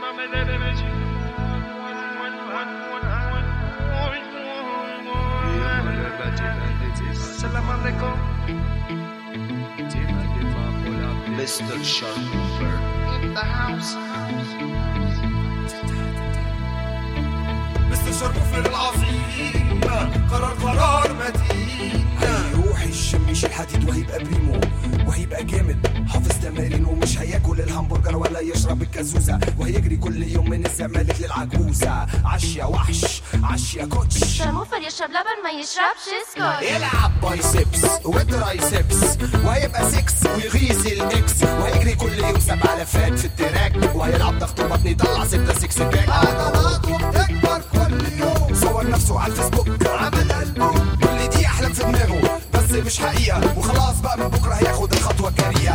Salam alaikum. Mr. Sharper In the house. مستر شرف العظيم قرار قرار متين هيروح الجيم يشيل حديد وهيبقى بريمو وهيبقى جامد حافظ تمارين ومش هياكل الهمبرجر ولا يشرب الكازوزة وهيجري كل يوم من الزمالك للعجوزة عش يا وحش عش يا كوتش شرموفر يشرب لبن ما يشربش اسكت يلعب بايسبس وترايسبس وهيبقى سكس ويغيظ الاكس وهيجري كل يوم سبع لفات في التراك وهيلعب ضغط بطن يطلع ستة سكس باك عضلاته بتكبر كل يوم صور نفسه على الفيسبوك عمل قلبه كل دي احلام في دماغه بس مش حقيقة وخلاص بقى من بكرة هياخد الخطوة الجريئة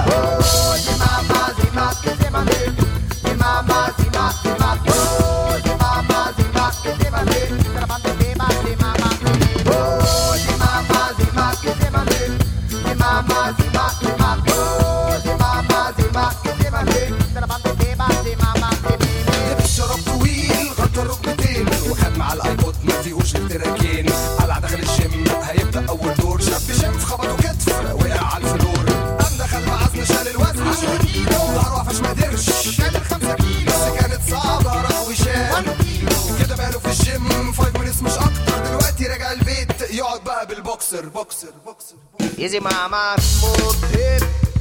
لبس شراب طويل غطى الركبتين وخد مع الايبود ما فيهوش التراكين على داخل الجيم هيبدا اول دور شاب شاف خبطه كتف وقع على الفلور قام دخل بعزم شال الوزن 10 كيلو ظهره قفش ما قدرش شال الخمسة كيلو بس كانت صعبة راح وشال كده بقاله في الجيم فايف مينتس مش اكتر دلوقتي راجع البيت يقعد بقى بالبوكسر بوكسر بوكسر Easy mama smooth hip